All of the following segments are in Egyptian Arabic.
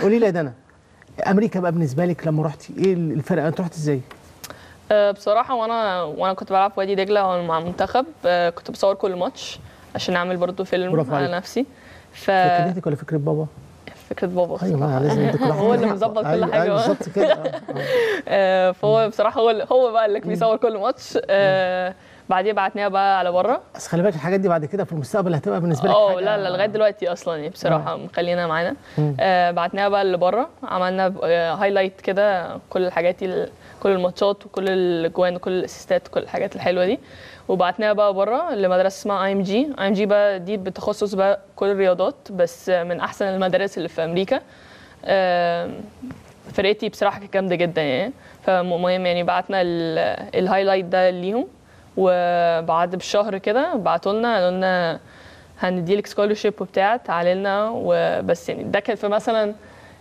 قولي لي يا دنا امريكا بقى بالنسبه لك لما رحتي ايه الفرق انت رحت ازاي آه، بصراحة وانا وانا كنت بلعب في وادي دجلة مع المنتخب آه، كنت بصور كل ماتش عشان اعمل برضو فيلم برافو على عليك. نفسي ف فكرتك ولا فكره بابا فكرة بابا ايوه ما الصراحة. لازم يديك كل هو اللي حاجة. مظبط كل أيوة، حاجة أيوة بقى. بالظبط كده آه، آه. آه، فهو بصراحة هو اللي- هو بقى اللي بيصور كل ماتش آه، بعدين بعتناها بقى على بره بس خلي بالك الحاجات دي بعد كده في المستقبل هتبقى بالنسبه لك اه حاجة- لا لا لغايه دلوقتي اصلا يعني بصراحه مخلينا معانا آه بعتناها بقى اللي بره عملنا آه هايلايت كده كل الحاجات دي ال- كل الماتشات وكل الاجوان وكل الاسيستات وكل الحاجات الحلوه دي وبعتناها بقى بره لمدرسه اسمها اي ام جي اي ام جي بقى دي بتخصص بقى كل الرياضات بس من احسن المدارس اللي في امريكا آه فرقتي بصراحه كانت جامده جدا يعني فمهم يعني بعتنا ال- الهايلايت ده ليهم وبعد بشهر كده بعتوا لنا قالوا لنا هنديلك سكولرشيب وبتاع تعالي لنا وبس يعني ده كان في مثلا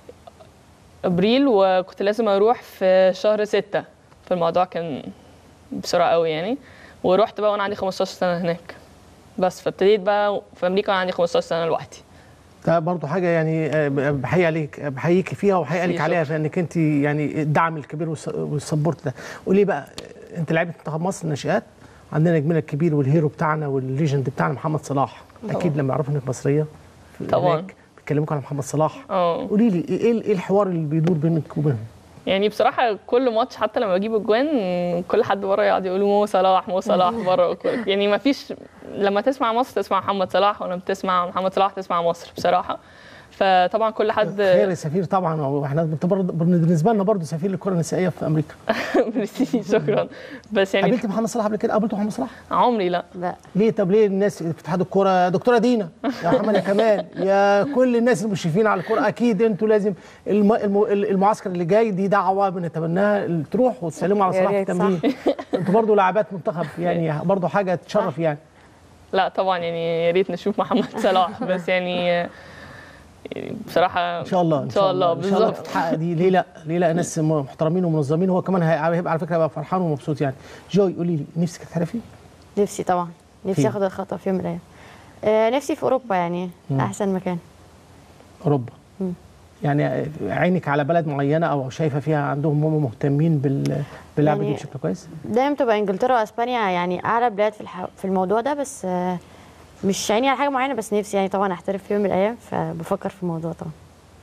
ابريل وكنت لازم اروح في شهر ستة فالموضوع كان بسرعه قوي يعني ورحت بقى وانا عندي 15 سنه هناك بس فابتديت بقى في امريكا وانا عندي 15 سنه لوحدي ده برضو حاجه يعني آه، بحيي عليك بحييك فيها وبحيي عليك شكراً. عليها لانك انت يعني الدعم الكبير والس- والسبورت ده قولي بقى آه، انت لعيبه منتخب مصر الناشئات عندنا نجمنا الكبير والهيرو بتاعنا والليجند بتاعنا محمد صلاح اكيد لما يعرفوا انك مصريه في- طبعاً. هناك بيتكلموك على محمد صلاح اه قولي لي ايه ايه الحوار اللي بيدور بينك وبينهم يعني بصراحة كل ماتش حتى لما بجيب اجوان كل حد بره يقعد يقول مو صلاح مو صلاح بره وكل- يعني ما فيش لما تسمع مصر تسمع محمد صلاح ولما تسمع محمد صلاح تسمع مصر بصراحة فطبعا كل حد خير يا سفير طبعا واحنا بنعتبر- بالنسبه لنا برضو سفير للكره النسائيه في امريكا ميرسي شكرا بس يعني قابلت محمد صلاح قبل كده قابلت محمد صلاح عمري لا لا ليه طب ليه الناس في اتحاد الكوره يا دكتوره دينا يا محمد يا كمال يا كل الناس المشرفين على الكوره اكيد انتوا لازم الم... الم... المعسكر اللي جاي دي دعوه بنتمناها تروح وتسلموا على يا صلاح في ريت، صح. التمرين انتوا برضو لاعبات منتخب يعني برضو حاجه تشرف يعني لا طبعا يعني يا ريت نشوف محمد صلاح بس يعني يعني بصراحة ان شاء الله ان شاء الله ان شاء الله بالظبط تتحقق دي ليه لا ليه لا ناس محترمين ومنظمين هو كمان هي- هيبقى على فكره هيبقى فرحان ومبسوط يعني جوي قولي لي نفسك تحترفي نفسي طبعا نفسي فين؟ اخد الخطوه في يوم من الايام آه نفسي في اوروبا يعني احسن مكان اوروبا مم. يعني عينك على بلد معينه او شايفه فيها عندهم هم مهتمين بال باللعبه دي يعني بشكل كويس دايما تبقى انجلترا واسبانيا يعني اعلى بلاد في الح... في الموضوع ده بس آه مش عيني على حاجه معينه بس نفسي يعني طبعا احترف في يوم من الايام فبفكر في الموضوع طبعا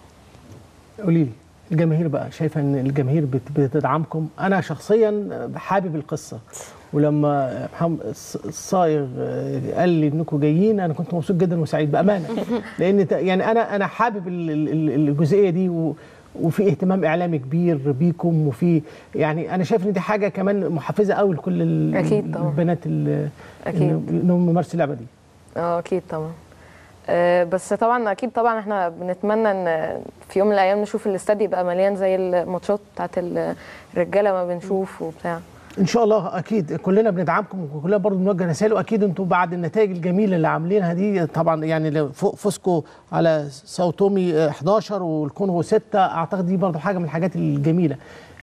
قولي لي الجماهير بقى شايفه ان الجماهير بت- بتدعمكم انا شخصيا حابب القصه ولما محمد الص- الصايغ قال لي انكم جايين انا كنت مبسوط جدا وسعيد بامانه لان ت- يعني انا انا حابب ال- ال- ال- الجزئيه دي و وفي اهتمام اعلامي كبير بيكم وفي يعني انا شايف ان دي حاجه كمان محفزه قوي لكل ال- أكيد طبعاً. البنات ال- أكيد. إنهم- انهم يمارسوا اللعبه دي اه اكيد طبعا آه، بس طبعا اكيد طبعا احنا بنتمنى ان في يوم من الايام نشوف الاستاد يبقى مليان زي الماتشات بتاعت الرجاله ما بنشوف وبتاع ان شاء الله اكيد كلنا بندعمكم وكلنا برضه بنوجه رسائل واكيد انتم بعد النتائج الجميله اللي عاملينها دي طبعا يعني لو فوق فوزكم على ساو تومي 11 والكونغو 6 اعتقد دي برضه حاجه من الحاجات الجميله